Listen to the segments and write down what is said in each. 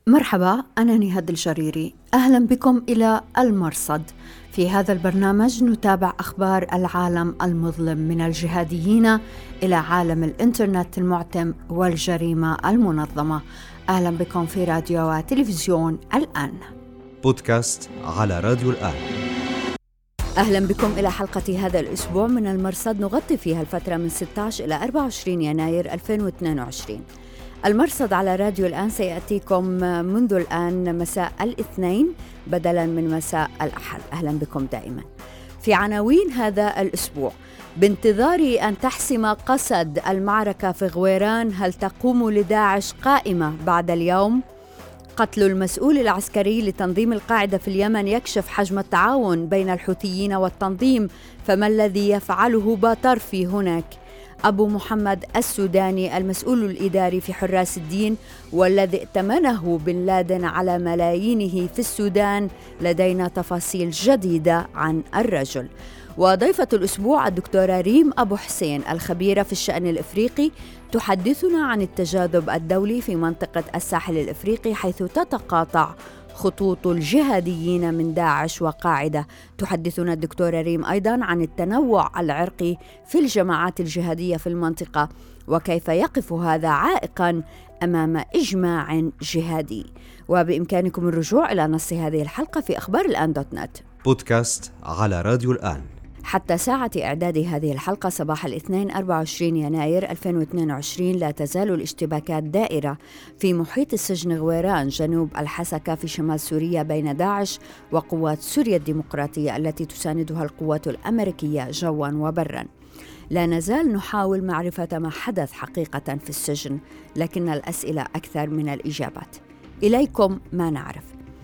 مرحبا أنا نهاد الجريري أهلا بكم إلى المرصد في هذا البرنامج نتابع أخبار العالم المظلم من الجهاديين إلى عالم الإنترنت المعتم والجريمة المنظمة أهلا بكم في راديو وتلفزيون الآن بودكاست على راديو الآن أهلا بكم إلى حلقة هذا الأسبوع من المرصد نغطي فيها الفترة من 16 إلى 24 يناير 2022 المرصد على راديو الآن سيأتيكم منذ الآن مساء الاثنين بدلا من مساء الأحد أهلا بكم دائما في عناوين هذا الأسبوع بانتظار أن تحسم قسد المعركة في غويران هل تقوم لداعش قائمة بعد اليوم؟ قتل المسؤول العسكري لتنظيم القاعدة في اليمن يكشف حجم التعاون بين الحوثيين والتنظيم فما الذي يفعله باطرفي هناك؟ أبو محمد السوداني المسؤول الإداري في حراس الدين والذي ائتمنه بن لادن على ملايينه في السودان لدينا تفاصيل جديدة عن الرجل وضيفة الأسبوع الدكتورة ريم أبو حسين الخبيرة في الشأن الإفريقي تحدثنا عن التجاذب الدولي في منطقة الساحل الإفريقي حيث تتقاطع خطوط الجهاديين من داعش وقاعدة تحدثنا الدكتورة ريم أيضا عن التنوع العرقي في الجماعات الجهادية في المنطقة وكيف يقف هذا عائقا أمام إجماع جهادي وبإمكانكم الرجوع إلى نص هذه الحلقة في أخبار الآن دوت نت بودكاست على راديو الآن حتى ساعة إعداد هذه الحلقة صباح الاثنين 24 يناير 2022 لا تزال الاشتباكات دائرة في محيط السجن غويران جنوب الحسكة في شمال سوريا بين داعش وقوات سوريا الديمقراطية التي تساندها القوات الأمريكية جوا وبرا لا نزال نحاول معرفة ما حدث حقيقة في السجن لكن الأسئلة أكثر من الإجابات إليكم ما نعرف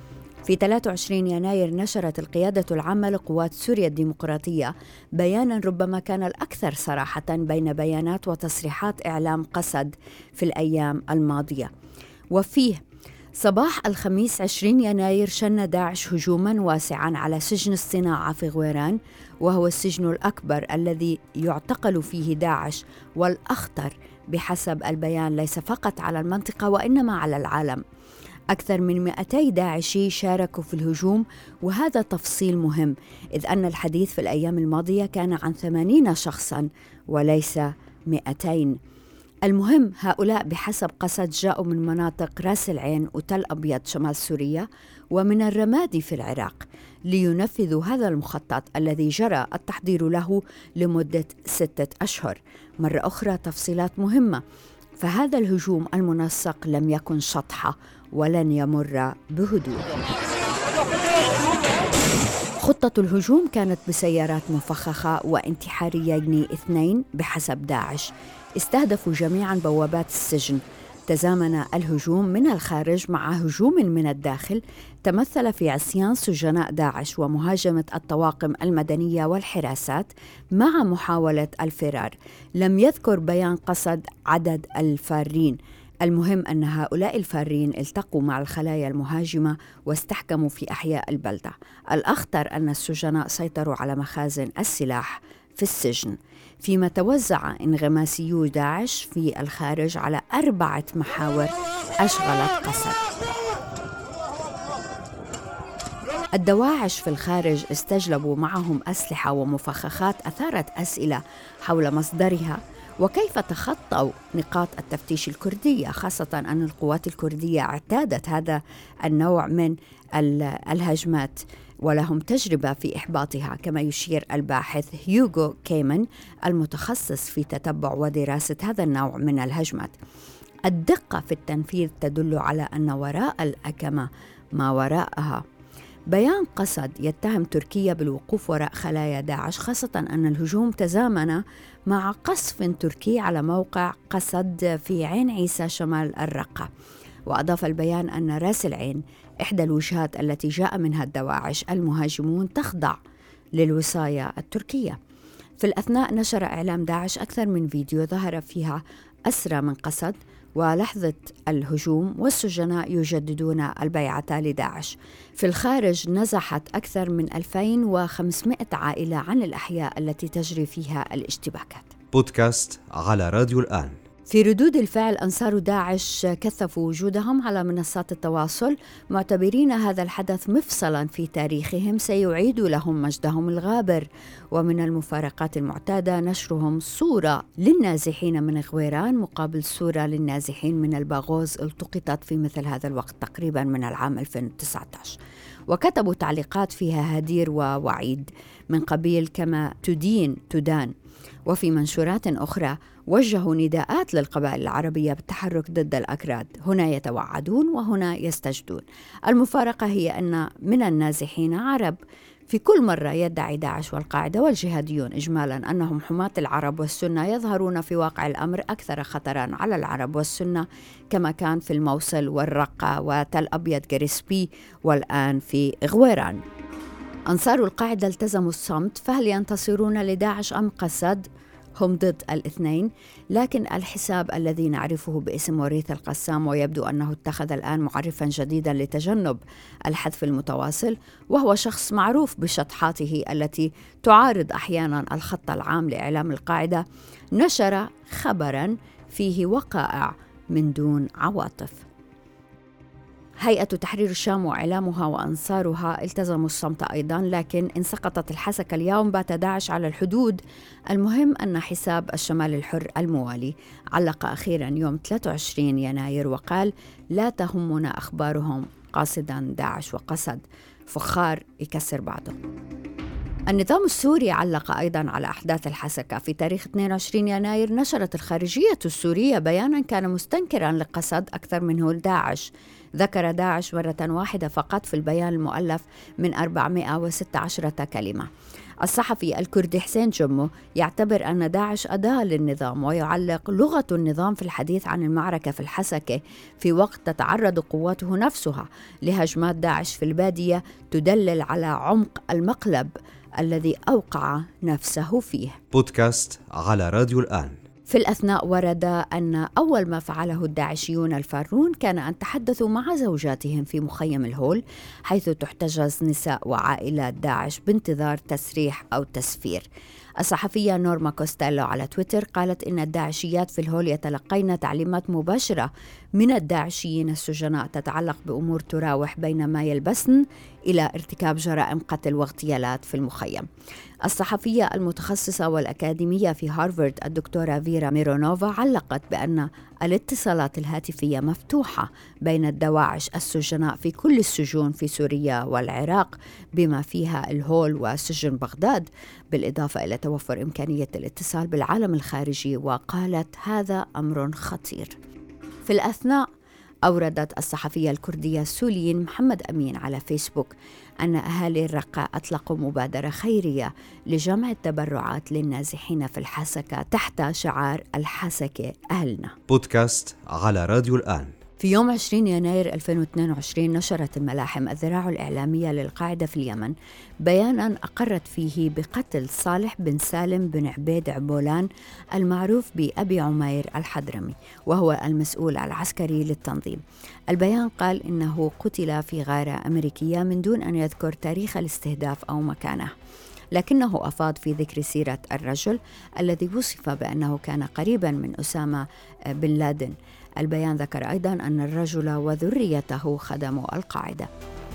في 23 يناير نشرت القيادة العامة لقوات سوريا الديمقراطية بيانا ربما كان الأكثر صراحة بين بيانات وتصريحات إعلام قسد في الأيام الماضية وفيه صباح الخميس 20 يناير شن داعش هجوما واسعا على سجن الصناعة في غويران وهو السجن الأكبر الذي يعتقل فيه داعش والأخطر بحسب البيان ليس فقط على المنطقة وإنما على العالم أكثر من 200 داعشي شاركوا في الهجوم وهذا تفصيل مهم إذ أن الحديث في الأيام الماضية كان عن 80 شخصا وليس 200 المهم هؤلاء بحسب قسد جاءوا من مناطق راس العين وتل أبيض شمال سوريا ومن الرمادي في العراق لينفذوا هذا المخطط الذي جرى التحضير له لمدة ستة أشهر مرة أخرى تفصيلات مهمة فهذا الهجوم المنسق لم يكن شطحة ولن يمر بهدوء خطة الهجوم كانت بسيارات مفخخة وانتحاريين اثنين بحسب داعش استهدفوا جميعا بوابات السجن تزامن الهجوم من الخارج مع هجوم من الداخل تمثل في عصيان سجناء داعش ومهاجمه الطواقم المدنيه والحراسات مع محاوله الفرار لم يذكر بيان قصد عدد الفارين المهم أن هؤلاء الفارين التقوا مع الخلايا المهاجمة واستحكموا في أحياء البلدة الأخطر أن السجناء سيطروا على مخازن السلاح في السجن فيما توزع انغماسيو داعش في الخارج على أربعة محاور أشغلت قسد الدواعش في الخارج استجلبوا معهم أسلحة ومفخخات أثارت أسئلة حول مصدرها وكيف تخطوا نقاط التفتيش الكردية خاصة أن القوات الكردية اعتادت هذا النوع من الهجمات ولهم تجربة في إحباطها كما يشير الباحث هيوغو كيمن المتخصص في تتبع ودراسة هذا النوع من الهجمات الدقة في التنفيذ تدل على أن وراء الأكمة ما وراءها بيان قسد يتهم تركيا بالوقوف وراء خلايا داعش خاصة أن الهجوم تزامن مع قصف تركي على موقع قسد في عين عيسى شمال الرقة وأضاف البيان أن راس العين إحدى الوجهات التي جاء منها الدواعش المهاجمون تخضع للوصاية التركية في الأثناء نشر إعلام داعش أكثر من فيديو ظهر فيها أسرى من قسد ولحظة الهجوم والسجناء يجددون البيعة لداعش في الخارج نزحت أكثر من 2500 عائلة عن الأحياء التي تجري فيها الاشتباكات بودكاست على راديو الآن في ردود الفعل أنصار داعش كثفوا وجودهم على منصات التواصل معتبرين هذا الحدث مفصلا في تاريخهم سيعيد لهم مجدهم الغابر ومن المفارقات المعتادة نشرهم صورة للنازحين من غويران مقابل صورة للنازحين من الباغوز التقطت في مثل هذا الوقت تقريبا من العام 2019 وكتبوا تعليقات فيها هدير ووعيد من قبيل كما تدين تدان وفي منشورات أخرى وجهوا نداءات للقبائل العربية بالتحرك ضد الأكراد هنا يتوعدون وهنا يستجدون المفارقة هي أن من النازحين عرب في كل مرة يدعي داعش والقاعدة والجهاديون إجمالا أنهم حماة العرب والسنة يظهرون في واقع الأمر أكثر خطرا على العرب والسنة كما كان في الموصل والرقة وتل أبيض جريسبي والآن في غويران أنصار القاعدة التزموا الصمت فهل ينتصرون لداعش أم قسد؟ هم ضد الاثنين لكن الحساب الذي نعرفه باسم وريث القسام ويبدو انه اتخذ الان معرفا جديدا لتجنب الحذف المتواصل وهو شخص معروف بشطحاته التي تعارض احيانا الخط العام لاعلام القاعده نشر خبرا فيه وقائع من دون عواطف هيئة تحرير الشام وإعلامها وأنصارها التزموا الصمت أيضا لكن إن سقطت الحسكة اليوم بات داعش على الحدود المهم أن حساب الشمال الحر الموالي علق أخيرا يوم 23 يناير وقال لا تهمنا أخبارهم قاصدا داعش وقصد فخار يكسر بعضه النظام السوري علق أيضا على أحداث الحسكة في تاريخ 22 يناير نشرت الخارجية السورية بيانا كان مستنكرا لقصد أكثر منه داعش ذكر داعش مرة واحدة فقط في البيان المؤلف من 416 كلمة الصحفي الكردي حسين جمو يعتبر أن داعش أداة للنظام ويعلق لغة النظام في الحديث عن المعركة في الحسكة في وقت تتعرض قواته نفسها لهجمات داعش في البادية تدلل على عمق المقلب الذي أوقع نفسه فيه بودكاست على راديو الآن في الأثناء ورد أن أول ما فعله الداعشيون الفارون كان أن تحدثوا مع زوجاتهم في مخيم الهول حيث تحتجز نساء وعائلات داعش بانتظار تسريح أو تسفير الصحفية نورما كوستيلو على تويتر قالت إن الداعشيات في الهول يتلقين تعليمات مباشرة من الداعشيين السجناء تتعلق بأمور تراوح بين ما يلبسن إلى ارتكاب جرائم قتل واغتيالات في المخيم الصحفية المتخصصة والأكاديمية في هارفارد الدكتورة فيرا ميرونوفا علقت بأن الاتصالات الهاتفية مفتوحة بين الدواعش السجناء في كل السجون في سوريا والعراق بما فيها الهول وسجن بغداد بالإضافة إلى توفر إمكانية الاتصال بالعالم الخارجي وقالت هذا أمر خطير في الأثناء أوردت الصحفية الكردية السوريين محمد أمين على فيسبوك أن أهالي الرقة أطلقوا مبادرة خيرية لجمع التبرعات للنازحين في الحسكة تحت شعار الحسكة أهلنا بودكاست على راديو الآن في يوم 20 يناير 2022 نشرت الملاحم الذراع الإعلامية للقاعدة في اليمن بيانا أقرت فيه بقتل صالح بن سالم بن عبيد عبولان المعروف بأبي عمير الحضرمي وهو المسؤول العسكري للتنظيم البيان قال إنه قتل في غارة أمريكية من دون أن يذكر تاريخ الاستهداف أو مكانه لكنه أفاض في ذكر سيرة الرجل الذي وصف بأنه كان قريبا من أسامة بن لادن البيان ذكر أيضا أن الرجل وذريته خدموا القاعدة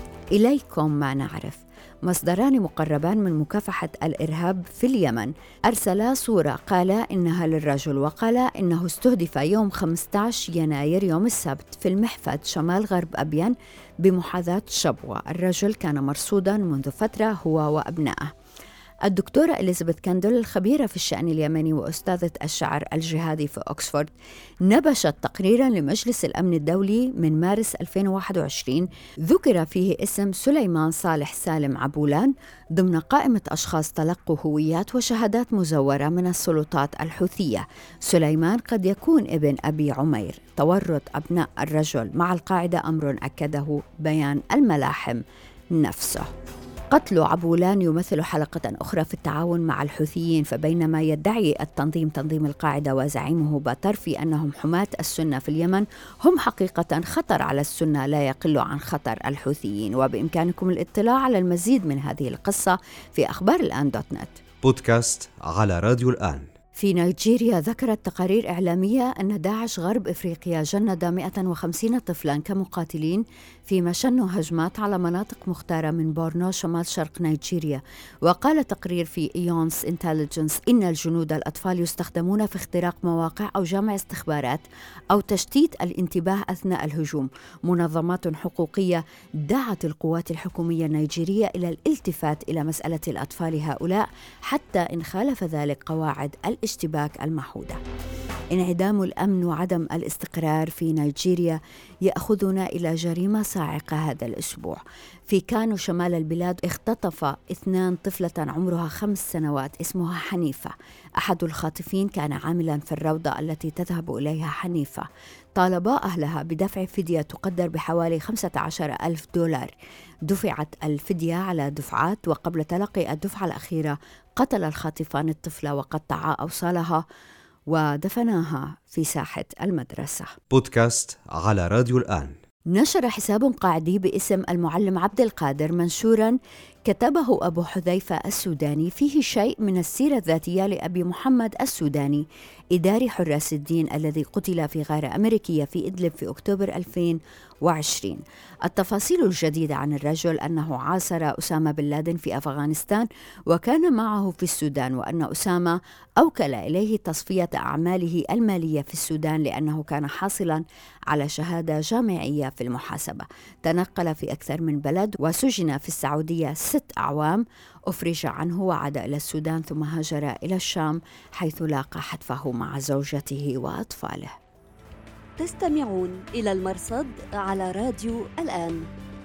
إليكم ما نعرف مصدران مقربان من مكافحة الإرهاب في اليمن أرسلا صورة قالا إنها للرجل وقالا إنه استهدف يوم 15 يناير يوم السبت في المحفد شمال غرب أبين بمحاذاة شبوة الرجل كان مرصودا منذ فترة هو وأبنائه الدكتورة إليزابيث كاندل الخبيرة في الشأن اليمني وأستاذة الشعر الجهادي في أكسفورد نبشت تقريرا لمجلس الأمن الدولي من مارس 2021 ذكر فيه اسم سليمان صالح سالم عبولان ضمن قائمة أشخاص تلقوا هويات وشهادات مزورة من السلطات الحوثية سليمان قد يكون ابن أبي عمير تورط أبناء الرجل مع القاعدة أمر أكده بيان الملاحم نفسه قتل عبولان يمثل حلقة أخرى في التعاون مع الحوثيين فبينما يدعي التنظيم تنظيم القاعدة وزعيمه باترفي أنهم حماة السنة في اليمن هم حقيقة خطر على السنة لا يقل عن خطر الحوثيين وبإمكانكم الاطلاع على المزيد من هذه القصة في أخبار الآن دوت نت بودكاست على راديو الآن في نيجيريا ذكرت تقارير إعلامية أن داعش غرب إفريقيا جند 150 طفلا كمقاتلين فيما شنوا هجمات على مناطق مختارة من بورنو شمال شرق نيجيريا وقال تقرير في إيونس انتليجنس إن الجنود الأطفال يستخدمون في اختراق مواقع أو جمع استخبارات أو تشتيت الانتباه أثناء الهجوم منظمات حقوقية دعت القوات الحكومية النيجيرية إلى الالتفات إلى مسألة الأطفال هؤلاء حتى إن خالف ذلك قواعد الاشتباك المحودة انعدام الامن وعدم الاستقرار في نيجيريا ياخذنا الى جريمه صاعقه هذا الاسبوع في كانو شمال البلاد اختطف اثنان طفله عمرها خمس سنوات اسمها حنيفه احد الخاطفين كان عاملا في الروضه التي تذهب اليها حنيفه طالبا اهلها بدفع فديه تقدر بحوالي 15 ألف دولار دفعت الفديه على دفعات وقبل تلقي الدفعه الاخيره قتل الخاطفان الطفله وقطعا اوصالها ودفناها في ساحة المدرسة بودكاست على راديو الآن نشر حساب قاعدي باسم المعلم عبد القادر منشورا كتبه أبو حذيفة السوداني فيه شيء من السيرة الذاتية لأبي محمد السوداني إداري حراس الدين الذي قتل في غارة أمريكية في إدلب في أكتوبر 2020 التفاصيل الجديدة عن الرجل أنه عاصر أسامة بن لادن في أفغانستان وكان معه في السودان وأن أسامة أوكل إليه تصفية أعماله المالية في السودان لأنه كان حاصلا على شهادة جامعية في المحاسبة تنقل في أكثر من بلد وسجن في السعودية ست أعوام أفرج عنه وعاد إلى السودان ثم هاجر إلى الشام حيث لاقى حتفه مع زوجته وأطفاله تستمعون إلى المرصد على راديو الآن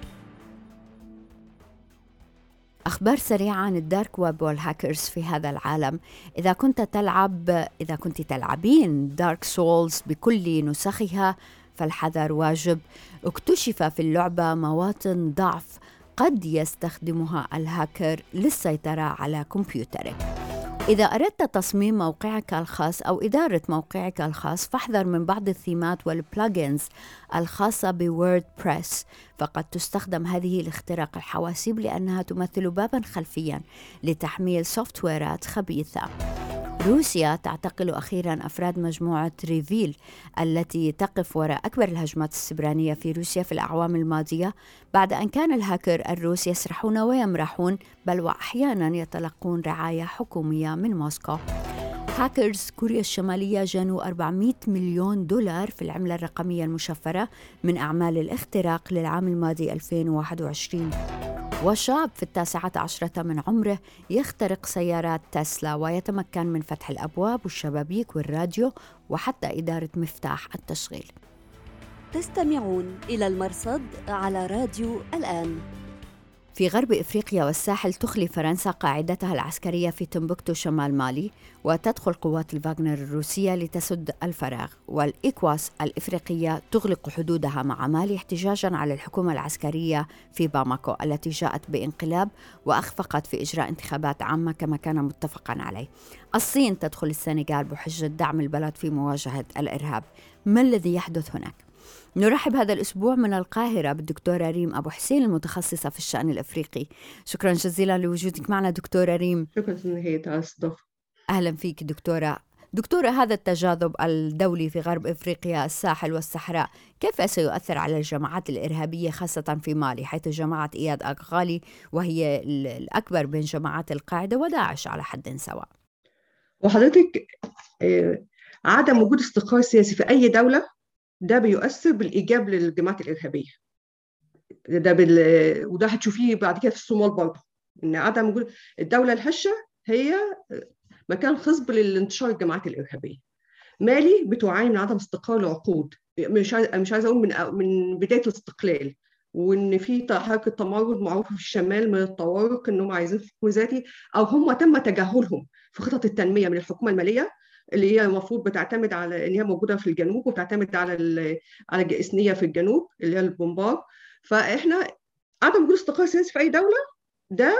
أخبار سريعة عن الدارك ويب والهاكرز في هذا العالم إذا كنت تلعب إذا كنت تلعبين دارك سولز بكل نسخها فالحذر واجب اكتشف في اللعبة مواطن ضعف قد يستخدمها الهاكر للسيطرة على كمبيوترك إذا أردت تصميم موقعك الخاص أو إدارة موقعك الخاص فاحذر من بعض الثيمات والبلاجنز الخاصة بووردبريس فقد تستخدم هذه لاختراق الحواسيب لأنها تمثل بابا خلفيا لتحميل سوفتويرات خبيثة روسيا تعتقل أخيرا أفراد مجموعة ريفيل التي تقف وراء أكبر الهجمات السبرانية في روسيا في الأعوام الماضية بعد أن كان الهاكر الروس يسرحون ويمرحون بل وأحيانا يتلقون رعاية حكومية من موسكو هاكرز كوريا الشمالية جانوا 400 مليون دولار في العملة الرقمية المشفرة من أعمال الاختراق للعام الماضي 2021 وشاب في التاسعة عشرة من عمره يخترق سيارات تسلا ويتمكن من فتح الأبواب والشبابيك والراديو وحتى إدارة مفتاح التشغيل تستمعون إلى المرصد على راديو الآن في غرب افريقيا والساحل تخلي فرنسا قاعدتها العسكريه في تمبكتو شمال مالي وتدخل قوات الفاغنر الروسيه لتسد الفراغ والايكواس الافريقيه تغلق حدودها مع مالي احتجاجا على الحكومه العسكريه في باماكو التي جاءت بانقلاب واخفقت في اجراء انتخابات عامه كما كان متفقا عليه. الصين تدخل السنغال بحجه دعم البلد في مواجهه الارهاب. ما الذي يحدث هناك؟ نرحب هذا الأسبوع من القاهرة بالدكتورة ريم أبو حسين المتخصصة في الشأن الأفريقي شكرا جزيلا لوجودك معنا دكتورة ريم شكرا هي تصدف أهلا فيك دكتورة دكتورة هذا التجاذب الدولي في غرب افريقيا الساحل والصحراء كيف سيؤثر على الجماعات الارهابيه خاصه في مالي حيث جماعه اياد اغالي وهي الاكبر بين جماعات القاعده وداعش على حد سواء. وحضرتك آه، عدم وجود استقرار سياسي في اي دوله ده بيؤثر بالايجاب للجماعات الارهابيه ده بال... وده هتشوفيه بعد كده في الصومال برضه ان عدم وجود الدوله الهشه هي مكان خصب للانتشار الجماعات الارهابيه مالي بتعاني من عدم استقرار لعقود مش عايز مش عايزه اقول من من بدايه الاستقلال وان في حركه تمرد معروفه في الشمال من الطوارق انهم عايزين حكم ذاتي او هم تم تجاهلهم في خطط التنميه من الحكومه الماليه اللي هي المفروض بتعتمد على ان هي موجوده في الجنوب وبتعتمد على على الجئسنيه في الجنوب اللي هي البومبار فاحنا عدم وجود استقرار سياسي في اي دوله ده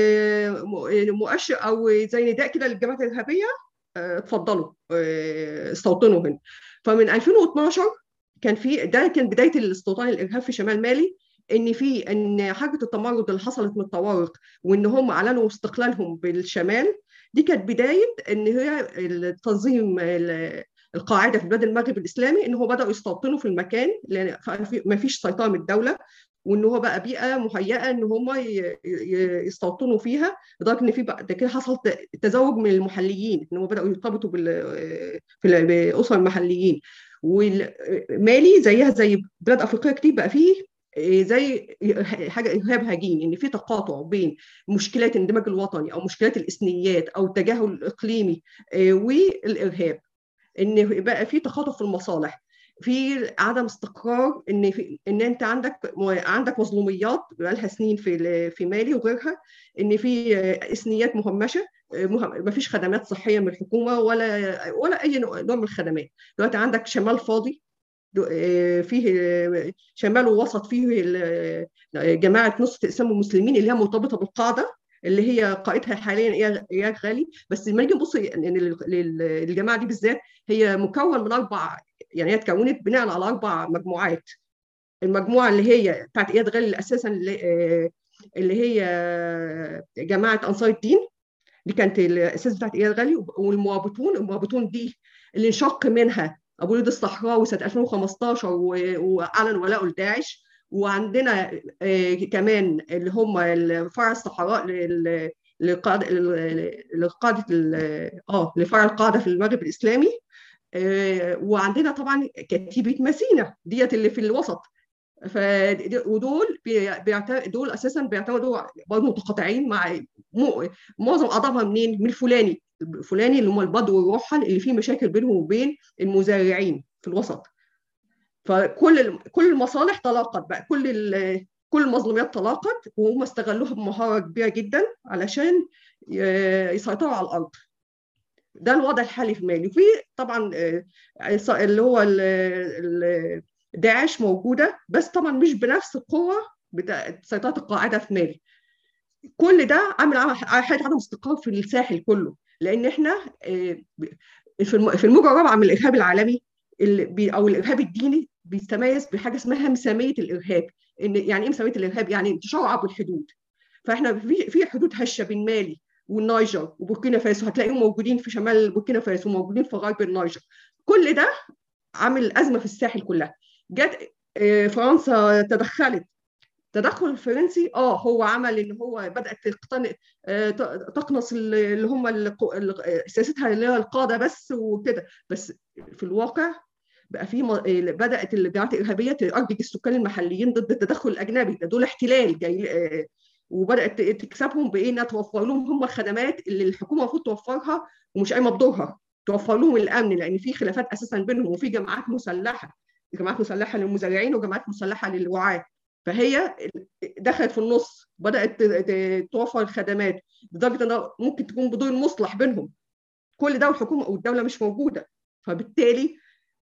مؤشر او زي نداء كده للجماعات الارهابيه اتفضلوا استوطنوا هنا فمن 2012 كان في ده كان بدايه الاستوطان الارهاب في شمال مالي ان في ان حركه التمرد اللي حصلت من الطوارق وان هم اعلنوا استقلالهم بالشمال دي كانت بدايه ان هي التنظيم القاعده في بلاد المغرب الاسلامي ان هو بداوا يستوطنوا في المكان لان ما فيش سيطره من الدوله وان هو بقى بيئه مهيئه ان هم يستوطنوا فيها لدرجه ان في بعد كده حصل تزوج من المحليين ان هم بداوا يرتبطوا بال باسر المحليين ومالي زيها زي بلاد افريقيه كتير بقى فيه زي حاجه ارهاب هجين ان في تقاطع بين مشكلات الاندماج الوطني او مشكلات الاثنيات او التجاهل الاقليمي والارهاب ان بقى في تخاطف في المصالح في عدم استقرار ان في ان انت عندك عندك مظلوميات بقالها سنين في في مالي وغيرها ان في اثنيات مهمشه ما فيش خدمات صحيه من الحكومه ولا ولا اي نوع من الخدمات دلوقتي عندك شمال فاضي فيه شمال ووسط فيه جماعه نص تقسيم المسلمين اللي هي مرتبطه بالقاعده اللي هي قائدها حاليا اياد غالي بس لما نيجي نبص للجماعه دي بالذات هي مكون من اربع يعني هي اتكونت بناء على اربع مجموعات المجموعه اللي هي بتاعت اياد غالي اللي اساسا اللي هي جماعه انصار الدين دي كانت الاساس بتاعت اياد غالي والمرابطون المرابطون دي اللي انشق منها ابو وليد الصحراوي سنه 2015 واعلن ولاءه لداعش وعندنا كمان اللي هم فرع الصحراء لقاعده لقاعده اه لفرع القاعده في المغرب الاسلامي وعندنا طبعا كتيبه مسينا ديت اللي في الوسط ف ودول بيعتمد دول اساسا بيعتمدوا برضه متقاطعين مع معظم اعضائها منين؟ من الفلاني الفلاني اللي هم البدو والروحل اللي فيه مشاكل بينهم وبين المزارعين في الوسط فكل كل المصالح تلاقت بقى كل كل المظلوميات تلاقت وهم استغلوها بمهاره كبيره جدا علشان يسيطروا على الارض ده الوضع الحالي في مالي وفي طبعا اللي هو داعش موجوده بس طبعا مش بنفس القوه بتاعت سيطره القاعده في مالي كل ده عامل حاله عدم استقرار في الساحل كله لان احنا في الموجه الرابعه من الارهاب العالمي او الارهاب الديني بيتميز بحاجه اسمها مساميه الارهاب ان يعني ايه مساميه الارهاب يعني انتشار عبر الحدود فاحنا في في حدود هشه بين مالي والنيجر وبوركينا فاسو هتلاقيهم موجودين في شمال بوركينا فاسو موجودين في غرب النيجر كل ده عامل ازمه في الساحل كلها جت فرنسا تدخلت التدخل الفرنسي اه هو عمل ان هو بدات تقتنع تقنص اللي هم سياستها اللي هي القاده بس وكده بس في الواقع بقى في بدات الجماعات الارهابيه ترجج السكان المحليين ضد التدخل الاجنبي ده دول احتلال جاي وبدات تكسبهم بايه انها توفر لهم هم الخدمات اللي الحكومه المفروض توفرها ومش قايمه بدورها توفر لهم الامن لان في خلافات اساسا بينهم وفي جماعات مسلحه جماعات مسلحه للمزارعين وجماعات مسلحه للوعاه فهي دخلت في النص بدات توفر الخدمات لدرجه انها ممكن تكون بدون مصلح بينهم كل ده والحكومه والدوله مش موجوده فبالتالي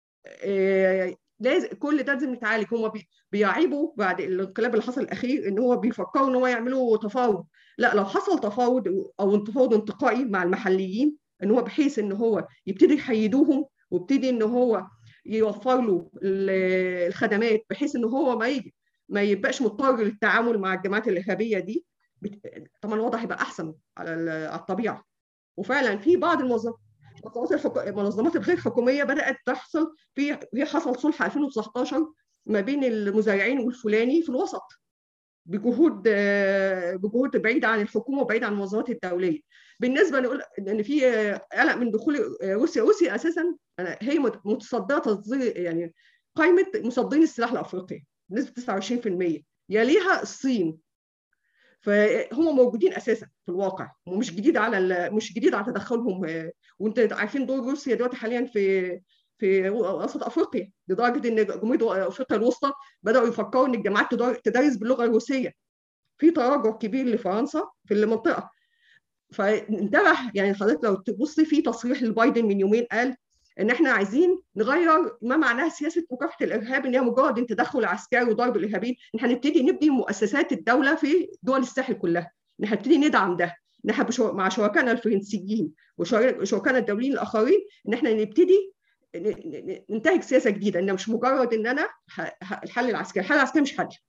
لازم كل ده لازم يتعالج هم بيعيبوا بعد الانقلاب اللي حصل الاخير ان هو بيفكروا ان هو يعملوا تفاوض لا لو حصل تفاوض او تفاوض انتقائي مع المحليين ان هو بحيث ان هو يبتدي يحيدوهم ويبتدي ان هو يوفر له الخدمات بحيث ان هو ما يجي ما يبقاش مضطر للتعامل مع الجماعات الارهابيه دي طبعا الوضع هيبقى احسن على الطبيعه وفعلا في بعض المنظمات المنظمات الغير حكوميه بدات تحصل في هي حصل صلح 2019 ما بين المزارعين والفلاني في الوسط بجهود بجهود بعيده عن الحكومه وبعيده عن المنظمات الدوليه بالنسبه نقول ان في قلق من دخول روسيا روسيا اساسا هي متصدره تصدير يعني قائمه مصدرين السلاح الافريقي بنسبه 29% يليها الصين فهم موجودين اساسا في الواقع ومش جديد على مش جديد على تدخلهم وانت عارفين دور روسيا دلوقتي حاليا في في وسط افريقيا لدرجه ان جمهوريه افريقيا الوسطى بداوا يفكروا ان الجامعات تدرس باللغه الروسيه في تراجع كبير لفرنسا في المنطقه فانتبه يعني حضرتك لو تبصي في تصريح لبايدن من يومين قال ان احنا عايزين نغير ما معناها سياسه مكافحه الارهاب ان هي مجرد تدخل عسكري وضرب الارهابيين ان احنا نبتدي نبني مؤسسات الدوله في دول الساحل كلها ان احنا نبتدي ندعم ده ان احنا مع شركائنا الفرنسيين وشركائنا الدوليين الاخرين ان احنا نبتدي ننتهج سياسه جديده ان مش مجرد ان انا الحل العسكري الحل العسكري مش حل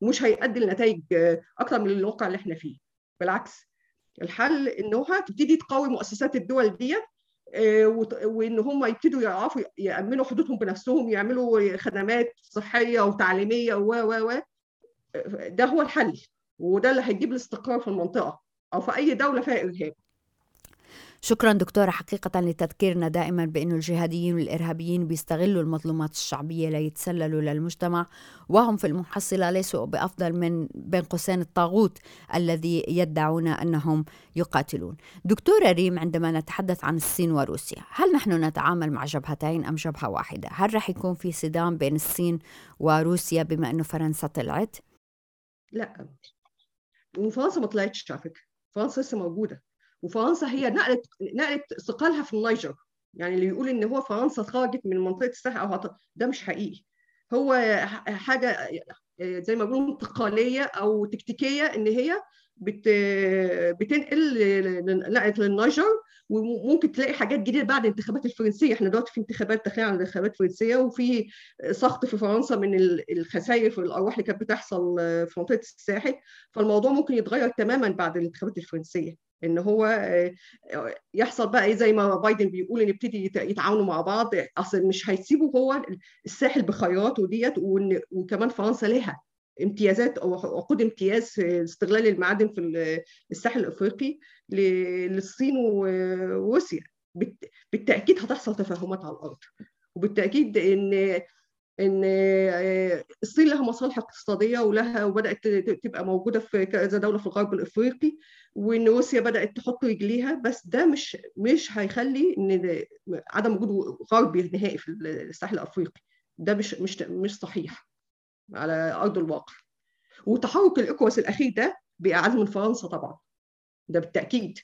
ومش هيؤدي لنتائج اكتر من الواقع اللي احنا فيه بالعكس الحل انها تبتدي تقوي مؤسسات الدول ديت وان هم يبتدوا يعرفوا يامنوا حدودهم بنفسهم يعملوا خدمات صحيه وتعليميه و و و ده هو الحل وده اللي هيجيب الاستقرار في المنطقه او في اي دوله فيها ارهاب شكرا دكتورة حقيقة لتذكيرنا دائما بأنه الجهاديين والإرهابيين بيستغلوا المظلومات الشعبية ليتسللوا للمجتمع وهم في المحصلة ليسوا بأفضل من بين قوسين الطاغوت الذي يدعون أنهم يقاتلون دكتورة ريم عندما نتحدث عن الصين وروسيا هل نحن نتعامل مع جبهتين أم جبهة واحدة؟ هل رح يكون في صدام بين الصين وروسيا بما أنه فرنسا طلعت؟ لا وفرنسا ما طلعتش على فكرة فرنسا لسه موجودة وفرنسا هي نقلت نقلت ثقلها في النيجر يعني اللي يقول ان هو فرنسا خرجت من منطقه الساحل او ده مش حقيقي هو حاجه زي ما بيقولوا انتقاليه او تكتيكيه ان هي بت بتنقل نقلت للنيجر وممكن تلاقي حاجات جديده بعد الانتخابات الفرنسيه احنا دلوقتي في انتخابات تخيل عن انتخابات فرنسيه وفي سخط في فرنسا من الخسائر في الارواح اللي كانت بتحصل في منطقه الساحل فالموضوع ممكن يتغير تماما بعد الانتخابات الفرنسيه ان هو يحصل بقى ايه زي ما بايدن بيقول ان يبتدي يتعاونوا مع بعض اصل مش هيسيبوا هو الساحل بخيراته ديت وكمان فرنسا لها امتيازات او عقود امتياز في استغلال المعادن في الساحل الافريقي للصين وروسيا بالتاكيد هتحصل تفاهمات على الارض وبالتاكيد ان ان الصين لها مصالح اقتصاديه ولها وبدات تبقى موجوده في كذا دوله في الغرب الافريقي وان روسيا بدات تحط رجليها بس ده مش مش هيخلي ان عدم وجود غربي نهائي في الساحل الافريقي ده مش مش مش صحيح على ارض الواقع وتحرك الاكواس الاخير ده باعاده من فرنسا طبعا ده بالتاكيد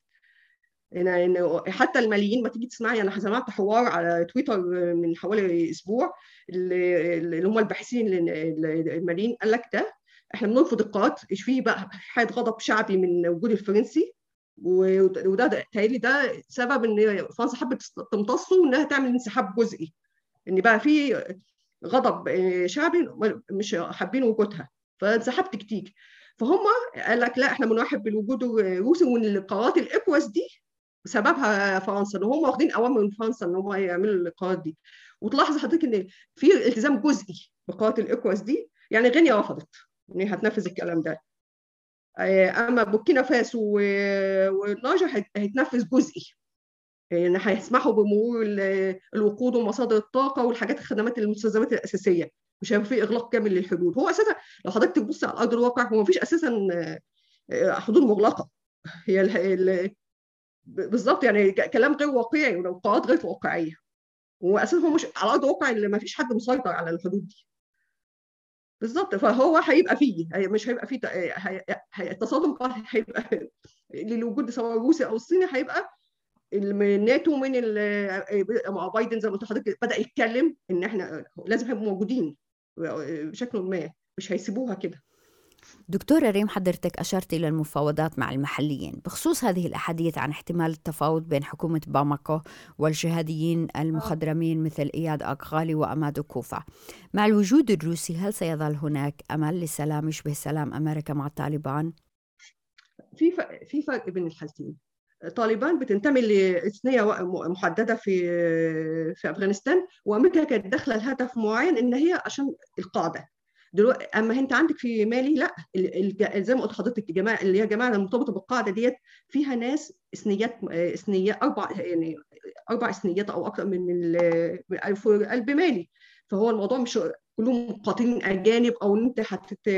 يعني حتى الماليين ما تيجي تسمعي انا سمعت حوار على تويتر من حوالي اسبوع اللي هم الباحثين الماليين قال لك ده احنا بنرفض القرارات في بقى حاله غضب شعبي من وجود الفرنسي وده تهيألي ده سبب ان فرنسا حبت تمتصه وانها تعمل انسحاب جزئي ان بقى في غضب شعبي مش حابين وجودها فانسحاب تكتيك فهم قال لك لا احنا بنرحب بالوجود الروسي وان قرارات الاكواس دي سببها فرنسا ان هم واخدين اوامر من فرنسا ان هم يعملوا القرارات دي وتلاحظ حضرتك ان في التزام جزئي بقرارات الاكواس دي يعني غينيا رفضت ان هي هتنفذ الكلام ده اما بوركينا فاسو والنيجر هيتنفذ جزئي يعني هيسمحوا بمرور الوقود ومصادر الطاقه والحاجات الخدمات المستلزمات الاساسيه مش هيبقى في اغلاق كامل للحدود هو اساسا لو حضرتك تبص على ارض الواقع هو مفيش اساسا حدود مغلقه هي ال بالظبط يعني كلام غير واقعي وقرارات غير واقعيه واساسا هو مش على ارض الواقع اللي ما فيش حد مسيطر على الحدود دي بالظبط فهو هيبقى فيه مش هيبقى فيه التصادم هيبقى للوجود سواء الروسي او الصيني هيبقى الناتو من مع بايدن زي ما قلت لحضرتك بدا يتكلم ان احنا لازم يبقوا موجودين بشكل ما مش هيسيبوها كده دكتورة ريم حضرتك أشرت إلى المفاوضات مع المحليين بخصوص هذه الأحاديث عن احتمال التفاوض بين حكومة باماكو والجهاديين المخضرمين مثل إياد أغالي وأمادو كوفا مع الوجود الروسي هل سيظل هناك أمل لسلام يشبه سلام أمريكا مع الطالبان؟ في فرق في فرق بين الحالتين طالبان بتنتمي لإثنية محددة في في أفغانستان وأمريكا كانت داخلة لهدف معين إن هي عشان القاعدة دلوقتي اما انت عندك في مالي لا زي ما قلت لحضرتك الجماعه اللي هي جماعه المرتبطه بالقاعده ديت فيها ناس اثنيات اثنيات اربع يعني اربع اثنيات او اكثر من في قلب مالي فهو الموضوع مش كلهم مقاتلين اجانب او ان انت هتت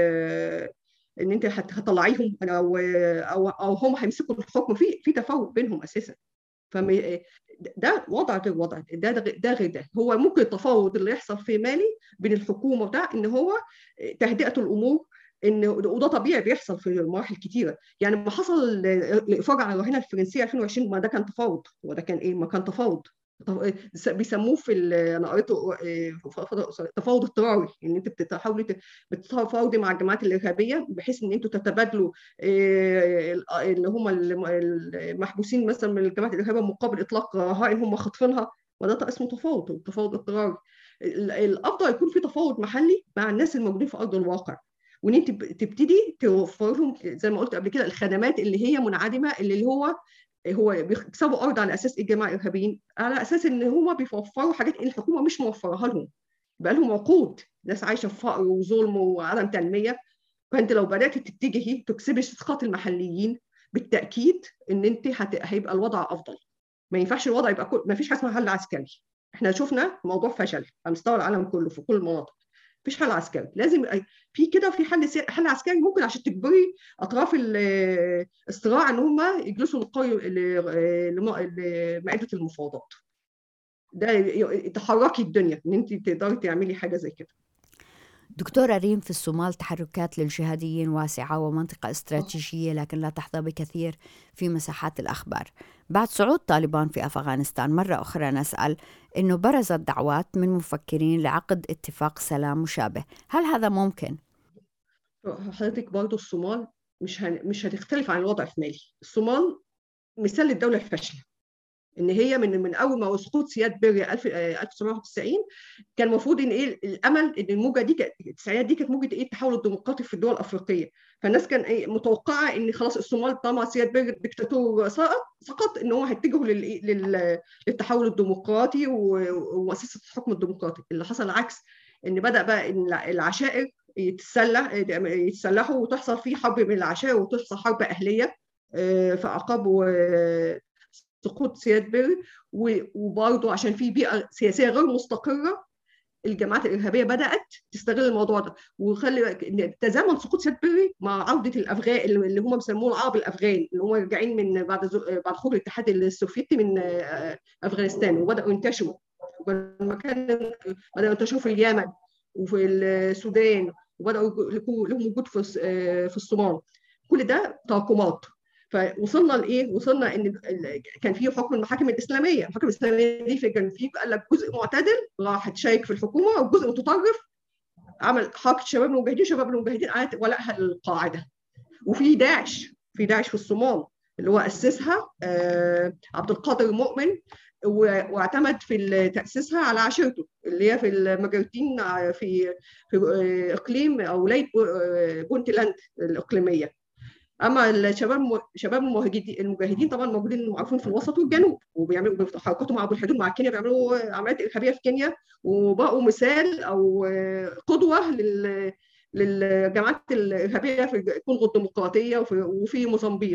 ان انت هتطلعيهم او او او هم هيمسكوا الحكم في في تفاوت بينهم اساسا فم ده وضع غير وضع ده ده غير ده هو ممكن التفاوض اللي يحصل في مالي بين الحكومه وده ان هو تهدئه الامور ان وده طبيعي بيحصل في مراحل كتيره يعني ما حصل الافراج عن الرهينه الفرنسيه 2020 ما ده كان تفاوض هو ده كان ايه ما كان تفاوض بيسموه في انا قريته تفاوض اضطراري ان انت بتحاولي بتتفاوضي مع الجماعات الارهابيه بحيث ان انتوا تتبادلوا اللي هم المحبوسين مثلا من الجماعات الارهابيه مقابل اطلاق رهائن هم خاطفينها وده اسمه تفاوض تفاوض اضطراري الافضل يكون في تفاوض محلي مع الناس الموجودين في ارض الواقع وان انت تبتدي توفر لهم زي ما قلت قبل كده الخدمات اللي هي منعدمه اللي هو هو بيكسبوا ارض على اساس ايه الجماعه الارهابيين؟ على اساس ان هم بيوفروا حاجات الحكومه مش موفرها لهم بقى لهم عقود ناس عايشه في فقر وظلم وعدم تنميه فانت لو بدات تتجهي تكسبي ثقه المحليين بالتاكيد ان انت هت... هيبقى الوضع افضل ما ينفعش الوضع يبقى كل... ما فيش حاجه اسمها حل عسكري احنا شفنا موضوع فشل على مستوى العالم كله في كل المناطق مفيش حل عسكري لازم في كده في حل سي... حل عسكري ممكن عشان تجبري اطراف الصراع ان هم يجلسوا لقاء لمائده المفاوضات ده تحركي الدنيا ان انت تقدري تعملي حاجه زي كده دكتورة ريم في الصومال تحركات للجهاديين واسعة ومنطقة استراتيجية لكن لا تحظى بكثير في مساحات الأخبار بعد صعود طالبان في أفغانستان مرة أخرى نسأل أنه برزت دعوات من مفكرين لعقد اتفاق سلام مشابه هل هذا ممكن؟ حضرتك برضه الصومال مش هن... مش هتختلف عن الوضع في مالي الصومال مثال للدولة الفاشلة ان هي من من اول ما سقوط سياد بيري 1991 كان المفروض ان ايه الامل ان الموجه دي كانت التسعينات دي كانت موجه ايه التحول الديمقراطي في الدول الافريقيه فالناس كان ايه متوقعه ان خلاص الصومال طالما سياد بيري الدكتاتور سقط سقط ان هو هيتجهوا لل... للتحول الديمقراطي ومؤسسه الحكم الديمقراطي اللي حصل العكس ان بدا بقى ان العشائر يتسلح يتسلحوا وتحصل فيه حرب من العشائر وتحصل حرب اهليه في اعقاب سقوط سياد بيري وبرضه عشان في بيئه سياسيه غير مستقره الجماعات الارهابيه بدات تستغل الموضوع ده وخلي تزامن سقوط سياد بيري مع عوده الافغان اللي هم بيسموه العرب الافغان اللي هم راجعين من بعد بعد خروج الاتحاد السوفيتي من افغانستان وبداوا ينتشروا المكان بداوا ينتشروا في اليمن وفي السودان وبداوا لهم وجود في في الصومال كل ده تراكمات فوصلنا لايه؟ وصلنا ان كان في حكم المحاكم الاسلاميه، المحاكم الاسلاميه دي في كان في قال لك جزء معتدل راح تشارك في الحكومه وجزء متطرف عمل حركه شباب المجاهدين، شباب المجاهدين قعدت ولائها للقاعده. وفي داعش في داعش في الصومال اللي هو اسسها عبد القادر مؤمن واعتمد في تاسيسها على عشيرته اللي هي في المجرتين في في اقليم او ولايه بونتلاند الاقليميه اما الشباب شباب المجاهدين المجاهدين طبعا موجودين معروفين في الوسط والجنوب وبيعملوا حركاتهم عبر الحدود مع كينيا بيعملوا عمليات ارهابيه في كينيا وبقوا مثال او قدوه لل للجماعات الارهابيه في الكونغو الديمقراطيه وفي, وفي موزمبيق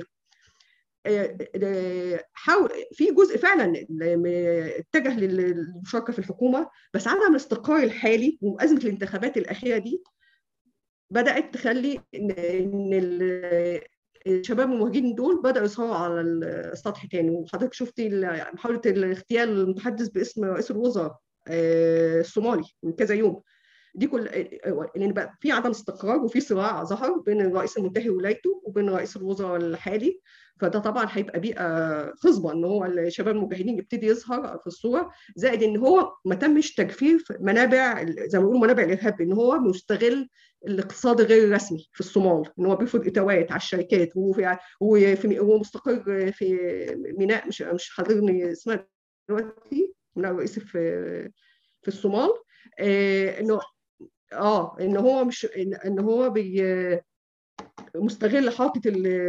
حاول في جزء فعلا اتجه للمشاركه في الحكومه بس عدم الاستقرار الحالي وازمه الانتخابات الاخيره دي بدات تخلي ان الشباب المهاجرين دول بداوا يظهروا على السطح تاني وحضرتك شفتي محاوله الاغتيال المتحدث باسم رئيس الوزراء الصومالي من كذا يوم دي كل لان بقى في عدم استقرار وفي صراع ظهر بين الرئيس المنتهي ولايته وبين رئيس الوزراء الحالي فده طبعا هيبقى بيئه خصبه ان هو الشباب المجاهدين يبتدي يظهر في الصوره زائد ان هو ما تمش تجفيف منابع زي ما بيقولوا منابع الارهاب ان هو مستغل الاقتصاد غير الرسمي في الصومال ان هو بيفرض اتاوات على الشركات وفي وهو مستقر في ميناء مش مش حاضرني اسمها دلوقتي ميناء الرئيسي في في الصومال آه انه اه ان هو مش ان هو بي مستغل حركه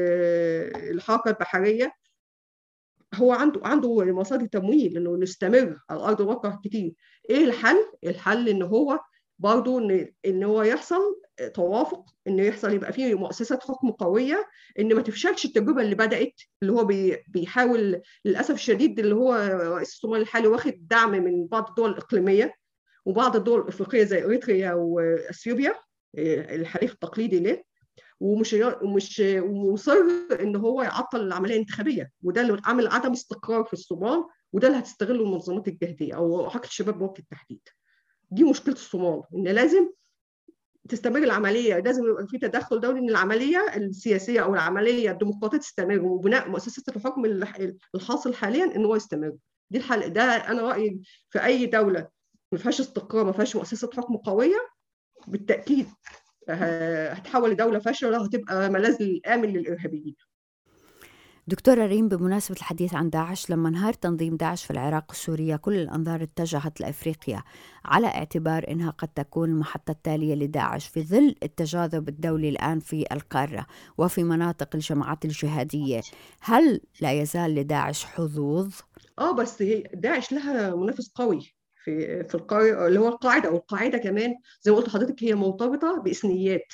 الحركه البحريه هو عنده عنده مصادر تمويل انه يستمر على ارض الواقع كتير ايه الحل الحل ان هو برضه ان ان هو يحصل توافق ان يحصل يبقى فيه مؤسسات حكم قويه ان ما تفشلش التجربه اللي بدات اللي هو بي بيحاول للاسف الشديد اللي هو رئيس الصومال الحالي واخد دعم من بعض الدول الاقليميه وبعض الدول الافريقيه زي اريتريا واثيوبيا الحليف التقليدي له ومش ومش ومصر ان هو يعطل العمليه الانتخابيه وده اللي عامل عدم استقرار في الصومال وده اللي هتستغله المنظمات الجهاديه او حركه الشباب بوقت التحديد دي مشكله الصومال ان لازم تستمر العمليه لازم يبقى في تدخل دولي ان العمليه السياسيه او العمليه الديمقراطيه تستمر وبناء مؤسسات الحكم الحاصل حاليا ان هو يستمر دي الحل ده انا رايي في اي دوله ما فيهاش استقرار ما فيهاش مؤسسه حكم قويه بالتاكيد هتحول لدوله فاشله وهتبقى ملاذ امن للارهابيين دكتورة ريم بمناسبة الحديث عن داعش لما انهار تنظيم داعش في العراق وسوريا كل الأنظار اتجهت لأفريقيا على اعتبار أنها قد تكون المحطة التالية لداعش في ظل التجاذب الدولي الآن في القارة وفي مناطق الجماعات الجهادية هل لا يزال لداعش حظوظ؟ اه بس هي داعش لها منافس قوي في في القارة اللي هو القاعدة والقاعدة كمان زي ما قلت لحضرتك هي مرتبطة بإثنيات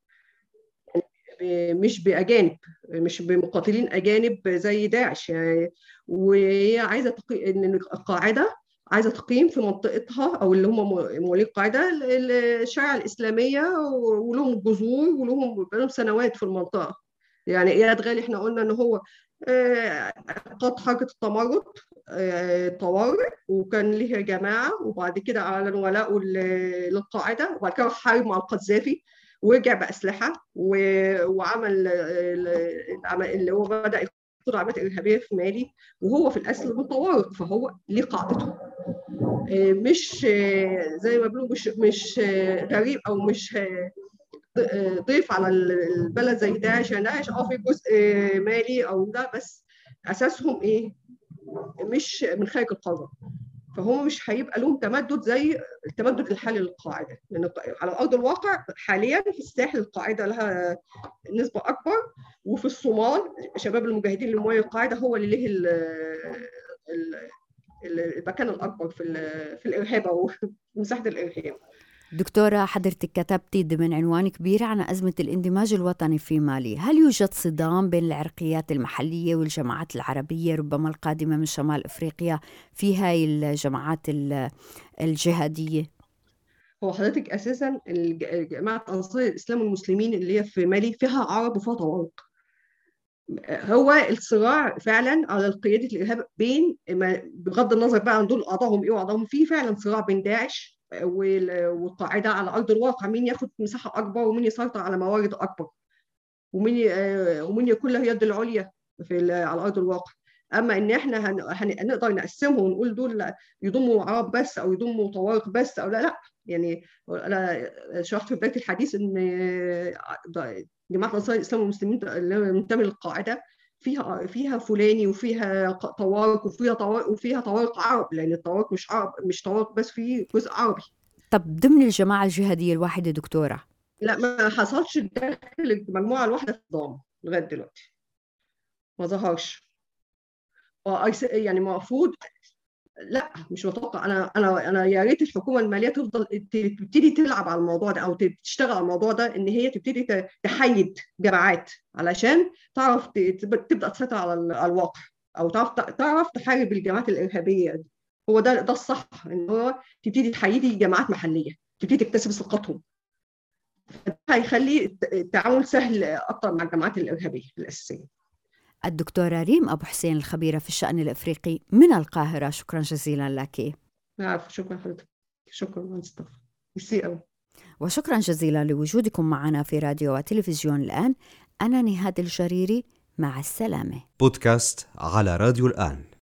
مش بأجانب مش بمقاتلين أجانب زي داعش يعني وهي عايزة تقي... إن القاعدة عايزة تقيم في منطقتها أو اللي هم مواليد القاعدة الشريعة الإسلامية ولهم جذور ولهم بقالهم سنوات في المنطقة يعني إياد غالي إحنا قلنا إن هو قاد حركة التمرد طوارئ وكان ليه جماعة وبعد كده أعلن ولاءه للقاعدة وبعد كده حارب مع القذافي ورجع بأسلحة وعمل اللي هو بدأ يخوض عمليات إرهابية في مالي وهو في الأصل متورط فهو ليه قاعدته مش زي ما بيقولوا مش مش غريب أو مش ضيف على البلد زي داعش يعني داعش اه في جزء مالي او ده بس اساسهم ايه؟ مش من خارج القاره فهم مش هيبقى لهم تمدد زي التمدد الحالي للقاعده لان على ارض الواقع حاليا في الساحل القاعده لها نسبه اكبر وفي الصومال شباب المجاهدين اللي موالي القاعده هو اللي له المكان الاكبر في في الارهاب او مساحه الارهاب دكتورة حضرتك كتبتي ضمن عنوان كبير عن أزمة الاندماج الوطني في مالي هل يوجد صدام بين العرقيات المحلية والجماعات العربية ربما القادمة من شمال أفريقيا في هاي الجماعات الجهادية؟ هو حضرتك أساسا جماعة أنصار الإسلام والمسلمين اللي هي في مالي فيها عرب وفيها طوارق هو الصراع فعلا على قيادة الإرهاب بين بغض النظر بقى عن دول أعضائهم إيه وأعضائهم في فعلا صراع بين داعش والقاعده على ارض الواقع مين ياخد مساحه اكبر ومين يسيطر على موارد اكبر ومين ومين يكون له يد العليا في على ارض الواقع اما ان احنا هن... هنقدر نقسمهم ونقول دول يضموا عرب بس او يضموا طوارق بس او لا لا يعني انا شرحت في بدايه الحديث ان جماعه انصار الاسلام والمسلمين اللي منتمي للقاعده فيها فيها فلاني وفيها طوارق وفيها طوارق وفيها طوارق عرب لان الطوارق مش عرب مش طوارق بس في جزء عربي طب ضمن الجماعه الجهاديه الواحده دكتوره لا ما حصلش داخل المجموعه الواحده صدام لغايه دلوقتي ما ظهرش يعني المفروض لا مش متوقع انا انا انا يا ريت الحكومه الماليه تفضل تبتدي تلعب على الموضوع ده او تشتغل على الموضوع ده ان هي تبتدي تحيد جماعات علشان تعرف تبدا تسيطر على الواقع او تعرف تعرف تحارب الجماعات الارهابيه دي هو ده ده الصح ان هو تبتدي تحيدي جماعات محليه تبتدي تكتسب ثقتهم ده هيخلي التعامل سهل اكتر مع الجماعات الارهابيه الاساسيه الدكتورة ريم أبو حسين الخبيرة في الشأن الإفريقي من القاهرة شكرا جزيلا لك عفوا شكرا حضرتك شكرا مصطفى ميرسي قوي وشكرا جزيلا لوجودكم معنا في راديو وتلفزيون الآن أنا نهاد الجريري مع السلامة بودكاست على راديو الآن